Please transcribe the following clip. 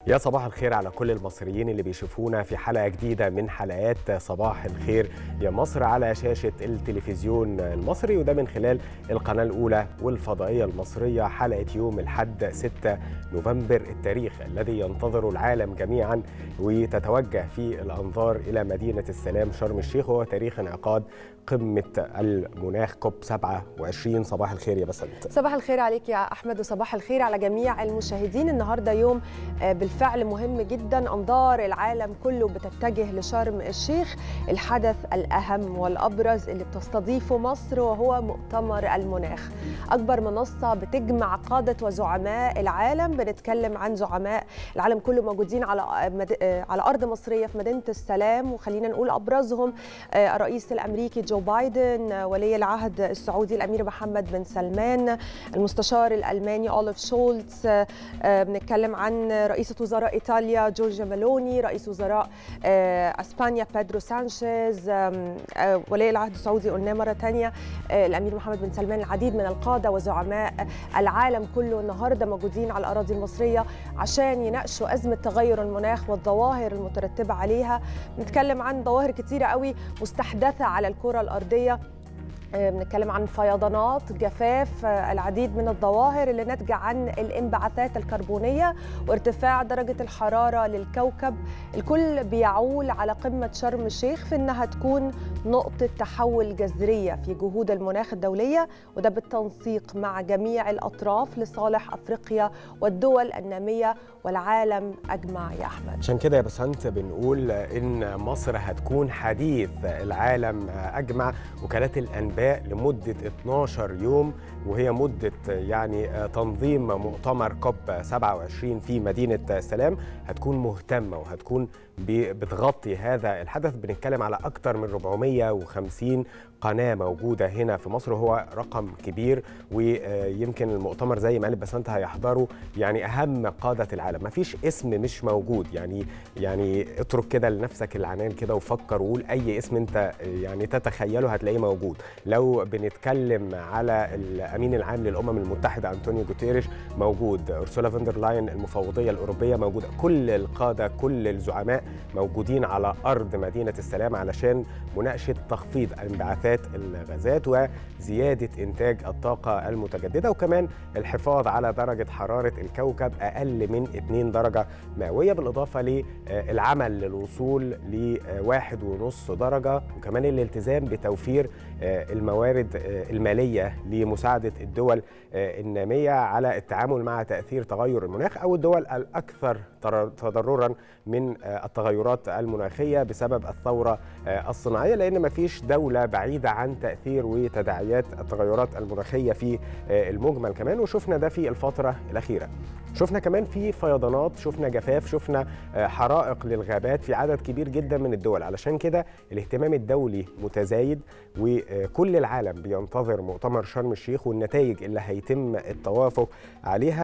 يا صباح الخير على كل المصريين اللي بيشوفونا في حلقة جديدة من حلقات صباح الخير يا مصر على شاشة التلفزيون المصري وده من خلال القناة الأولى والفضائية المصرية حلقة يوم الحد 6 نوفمبر التاريخ الذي ينتظره العالم جميعا وتتوجه فيه الأنظار إلى مدينة السلام شرم الشيخ وهو تاريخ انعقاد قمة المناخ كوب 27 صباح الخير يا بسنت صباح الخير عليك يا احمد وصباح الخير على جميع المشاهدين النهارده يوم بالفعل مهم جدا انظار العالم كله بتتجه لشرم الشيخ الحدث الاهم والابرز اللي بتستضيفه مصر وهو مؤتمر المناخ اكبر منصه بتجمع قاده وزعماء العالم بنتكلم عن زعماء العالم كله موجودين على مد... على ارض مصريه في مدينه السلام وخلينا نقول ابرزهم الرئيس الامريكي جو بايدن ولي العهد السعودي الامير محمد بن سلمان المستشار الالماني اوليف شولتز بنتكلم عن رئيسه وزراء ايطاليا جورجيا مالوني رئيس وزراء اسبانيا بيدرو سانشيز ولي العهد السعودي قلناه مره ثانيه الامير محمد بن سلمان العديد من القاده وزعماء العالم كله النهارده موجودين على الاراضي المصريه عشان يناقشوا ازمه تغير المناخ والظواهر المترتبه عليها بنتكلم عن ظواهر كتيره قوي مستحدثه على الكره الارضيه بنتكلم عن فيضانات جفاف العديد من الظواهر اللي ناتجه عن الانبعاثات الكربونيه وارتفاع درجه الحراره للكوكب الكل بيعول على قمه شرم الشيخ في انها تكون نقطه تحول جذريه في جهود المناخ الدوليه وده بالتنسيق مع جميع الاطراف لصالح افريقيا والدول الناميه والعالم اجمع يا احمد عشان كده يا بسنت بنقول ان مصر هتكون حديث العالم اجمع وكالات الانباء لمده 12 يوم وهي مده يعني تنظيم مؤتمر كوب 27 في مدينه السلام هتكون مهتمه وهتكون بتغطي هذا الحدث بنتكلم على اكثر من 450 قناه موجوده هنا في مصر وهو رقم كبير ويمكن المؤتمر زي ما قال بسنت هيحضروا يعني اهم قاده العالم ما فيش اسم مش موجود يعني يعني اترك كده لنفسك العنان كده وفكر وقول اي اسم انت يعني تتخيله هتلاقيه موجود لو بنتكلم على الامين العام للامم المتحده انطونيو جوتيريش موجود ارسولا فندر لاين المفوضيه الاوروبيه موجوده كل القاده كل الزعماء موجودين على ارض مدينه السلام علشان مناقشه تخفيض انبعاثات الغازات وزياده انتاج الطاقه المتجدده وكمان الحفاظ على درجه حراره الكوكب اقل من 2 درجه مئويه بالاضافه للعمل للوصول ل 1.5 درجه وكمان الالتزام بتوفير الموارد الماليه لمساعده الدول الناميه على التعامل مع تاثير تغير المناخ او الدول الاكثر تضررا من التغيرات المناخيه بسبب الثوره الصناعيه لان مفيش دوله بعيده عن تاثير وتداعيات التغيرات المناخيه في المجمل كمان وشفنا ده في الفتره الاخيره شفنا كمان في فيضانات شفنا جفاف شفنا حرائق للغابات في عدد كبير جدا من الدول علشان كده الاهتمام الدولي متزايد وكل العالم بينتظر مؤتمر شرم الشيخ والنتائج اللي هيتم التوافق عليها